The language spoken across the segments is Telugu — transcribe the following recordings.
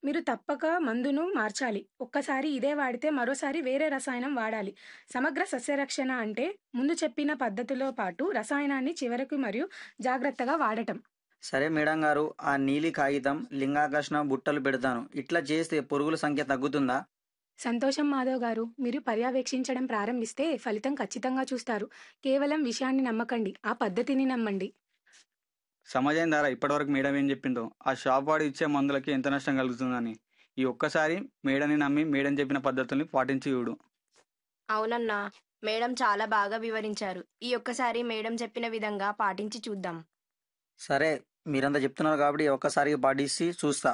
మీరు తప్పక మందును మార్చాలి ఒక్కసారి ఇదే వాడితే మరోసారి వేరే రసాయనం వాడాలి సమగ్ర సస్యరక్షణ అంటే ముందు చెప్పిన పద్ధతిలో పాటు రసాయనాన్ని చివరకు మరియు జాగ్రత్తగా వాడటం సరే మేడం గారు ఆ నీలి కాగితం లింగాకర్షణ బుట్టలు పెడతాను ఇట్లా చేస్తే పురుగుల సంఖ్య తగ్గుతుందా సంతోషం మాధవ్ గారు మీరు పర్యవేక్షించడం ప్రారంభిస్తే ఫలితం ఖచ్చితంగా చూస్తారు కేవలం విషయాన్ని నమ్మకండి ఆ పద్ధతిని నమ్మండి సమాజం ద్వారా ఇప్పటివరకు మేడం ఏం చెప్పిందో ఆ షాప్ వాడు ఇచ్చే మందులకి ఎంత నష్టం కలుగుతుందని ఈ ఒక్కసారి మేడని నమ్మి మేడం చెప్పిన పద్ధతుల్ని పాటించి చూడు అవునన్నా మేడం చాలా బాగా వివరించారు ఈ ఒక్కసారి మేడం చెప్పిన విధంగా పాటించి చూద్దాం సరే మీరంతా చెప్తున్నారు కాబట్టి ఒక్కసారి పాటించి చూస్తా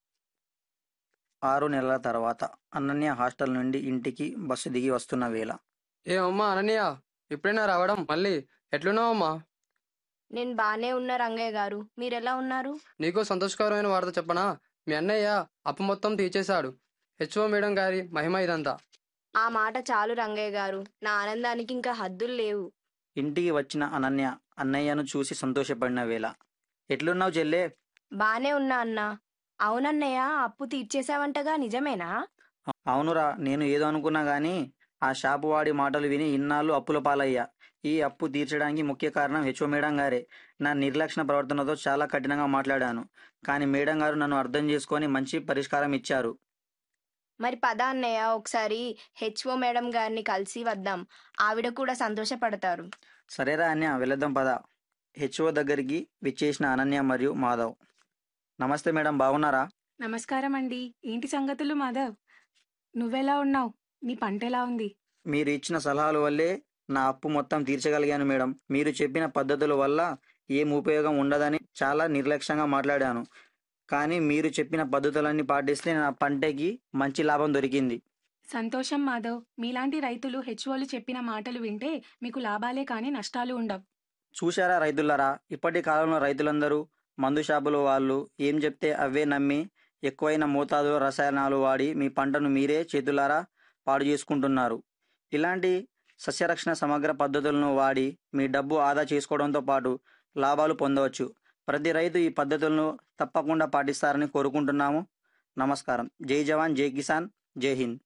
ఆరు నెలల తర్వాత అనన్య హాస్టల్ నుండి ఇంటికి బస్సు దిగి వస్తున్న వేళ ఏ అమ్మా అనన్య ఇప్పుడైనా రావడం మళ్ళీ ఎట్లున్నావమ్మా నేను బానే ఉన్న రంగయ్య గారు మీరెలా ఉన్నారు నీకు సంతోషకరమైన వార్త చెప్పనా మీ అన్నయ్య అప్పు మొత్తం తీర్చేశాడు హెచ్ఓ మేడం గారి మహిమ ఇదంతా ఆ మాట చాలు రంగయ్య గారు నా ఆనందానికి ఇంకా హద్దులు లేవు ఇంటికి వచ్చిన అనన్య అన్నయ్యను చూసి సంతోషపడిన వేళ ఎట్లున్నావు చెల్లే బానే ఉన్నా అన్నా అవునన్నయ్య అప్పు తీర్చేశావంటగా నిజమేనా అవునురా నేను ఏదో అనుకున్నా గానీ ఆ షాపు వాడి మాటలు విని ఇన్నాళ్ళు అప్పుల పాలయ్యా ఈ అప్పు తీర్చడానికి ముఖ్య కారణం హెచ్ఓ మేడం గారే నా నిర్లక్ష్య ప్రవర్తనతో చాలా కఠినంగా మాట్లాడాను కానీ మేడం గారు నన్ను అర్థం చేసుకొని మంచి పరిష్కారం ఇచ్చారు మరి పద అన్నయ్య ఒకసారి హెచ్ఓ మేడం గారిని కలిసి వద్దాం ఆవిడ కూడా సంతోషపడతారు సరేరా అన్య వెళదాం పద హెచ్ఓ దగ్గరికి విచ్చేసిన అనన్య మరియు మాధవ్ నమస్తే మేడం బాగున్నారా నమస్కారం అండి ఏంటి సంగతులు మాధవ్ నువ్వెలా ఉన్నావు నీ పంట ఎలా ఉంది మీరు ఇచ్చిన సలహాల వల్లే నా అప్పు మొత్తం తీర్చగలిగాను మేడం మీరు చెప్పిన పద్ధతుల వల్ల ఏం ఉపయోగం ఉండదని చాలా నిర్లక్ష్యంగా మాట్లాడాను కానీ మీరు చెప్పిన పద్ధతులన్నీ పాటిస్తే నా పంటకి మంచి లాభం దొరికింది సంతోషం మాధవ్ మీలాంటి రైతులు హెచ్ఓలు చెప్పిన మాటలు వింటే మీకు లాభాలే కానీ నష్టాలు ఉండవు చూశారా రైతులారా ఇప్పటి కాలంలో రైతులందరూ మందు షాపుల వాళ్ళు ఏం చెప్తే అవే నమ్మి ఎక్కువైన మోతాదులో రసాయనాలు వాడి మీ పంటను మీరే చేతులారా పాడు చేసుకుంటున్నారు ఇలాంటి సస్యరక్షణ సమగ్ర పద్ధతులను వాడి మీ డబ్బు ఆదా చేసుకోవడంతో పాటు లాభాలు పొందవచ్చు ప్రతి రైతు ఈ పద్ధతులను తప్పకుండా పాటిస్తారని కోరుకుంటున్నాము నమస్కారం జై జవాన్ జై కిసాన్ జై హింద్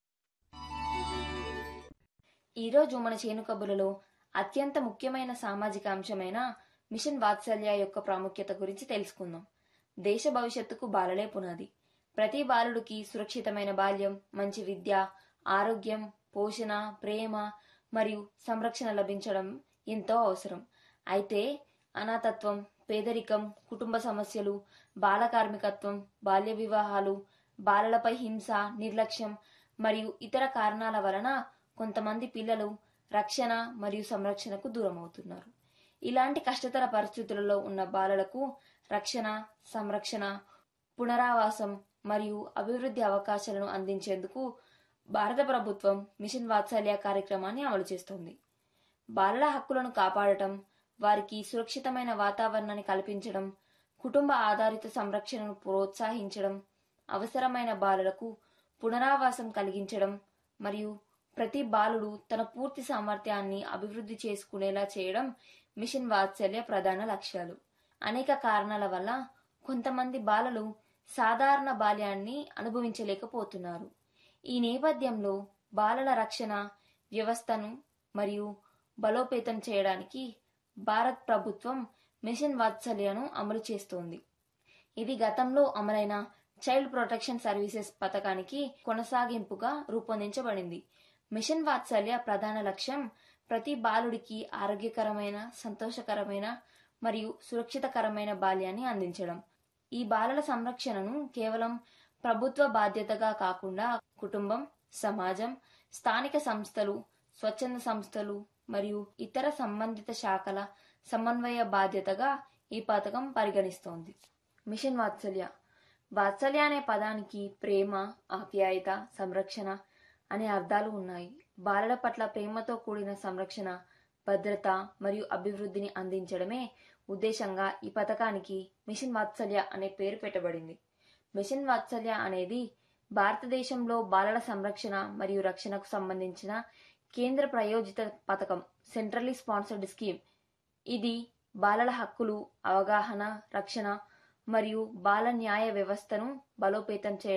ఈరోజు మన చేను కబుర్లలో అత్యంత ముఖ్యమైన సామాజిక అంశమైన మిషన్ వాత్సల్య యొక్క ప్రాముఖ్యత గురించి తెలుసుకుందాం దేశ భవిష్యత్తుకు బాలలే పునాది ప్రతి బాలుడికి సురక్షితమైన బాల్యం మంచి విద్య ఆరోగ్యం పోషణ ప్రేమ మరియు సంరక్షణ లభించడం ఎంతో అవసరం అయితే అనాథత్వం పేదరికం కుటుంబ సమస్యలు బాల కార్మికత్వం బాల్య వివాహాలు బాలలపై హింస నిర్లక్ష్యం మరియు ఇతర కారణాల వలన కొంతమంది పిల్లలు రక్షణ మరియు సంరక్షణకు దూరం అవుతున్నారు ఇలాంటి కష్టతర పరిస్థితులలో ఉన్న బాలలకు రక్షణ సంరక్షణ పునరావాసం మరియు అభివృద్ధి అవకాశాలను అందించేందుకు భారత ప్రభుత్వం మిషన్ వాత్సల్య కార్యక్రమాన్ని అమలు చేస్తోంది బాలల హక్కులను కాపాడటం వారికి సురక్షితమైన వాతావరణాన్ని కల్పించడం కుటుంబ ఆధారిత సంరక్షణను ప్రోత్సహించడం అవసరమైన బాలలకు పునరావాసం కలిగించడం మరియు ప్రతి బాలుడు తన పూర్తి సామర్థ్యాన్ని అభివృద్ధి చేసుకునేలా చేయడం మిషన్ వాత్సల్య ప్రధాన లక్ష్యాలు అనేక కారణాల వల్ల కొంతమంది బాలలు సాధారణ బాల్యాన్ని అనుభవించలేకపోతున్నారు ఈ నేపథ్యంలో బాలల రక్షణ వ్యవస్థను మరియు బలోపేతం చేయడానికి భారత్ ప్రభుత్వం మిషన్ వాత్సల్యను అమలు చేస్తోంది ఇది గతంలో అమలైన చైల్డ్ ప్రొటెక్షన్ సర్వీసెస్ పథకానికి కొనసాగింపుగా రూపొందించబడింది మిషన్ వాత్సల్య ప్రధాన లక్ష్యం ప్రతి బాలుడికి ఆరోగ్యకరమైన సంతోషకరమైన మరియు సురక్షితకరమైన బాల్యాన్ని అందించడం ఈ బాలల సంరక్షణను కేవలం ప్రభుత్వ బాధ్యతగా కాకుండా కుటుంబం సమాజం స్థానిక సంస్థలు స్వచ్ఛంద సంస్థలు మరియు ఇతర సంబంధిత శాఖల సమన్వయ బాధ్యతగా ఈ పథకం పరిగణిస్తోంది మిషన్ వాత్సల్య వాత్సల్య అనే పదానికి ప్రేమ ఆప్యాయత సంరక్షణ అనే అర్థాలు ఉన్నాయి బాలల పట్ల ప్రేమతో కూడిన సంరక్షణ భద్రత మరియు అభివృద్ధిని అందించడమే ఉద్దేశంగా ఈ పథకానికి మిషన్ వాత్సల్య అనే పేరు పెట్టబడింది మిషన్ వాత్సల్య అనేది భారతదేశంలో బాలల సంరక్షణ మరియు రక్షణకు సంబంధించిన కేంద్ర ప్రయోజిత పథకం సెంట్రల్లీ స్పాన్సర్డ్ స్కీమ్ ఇది బాలల హక్కులు అవగాహన రక్షణ మరియు బాల న్యాయ వ్యవస్థను బలోపేతం చేయడం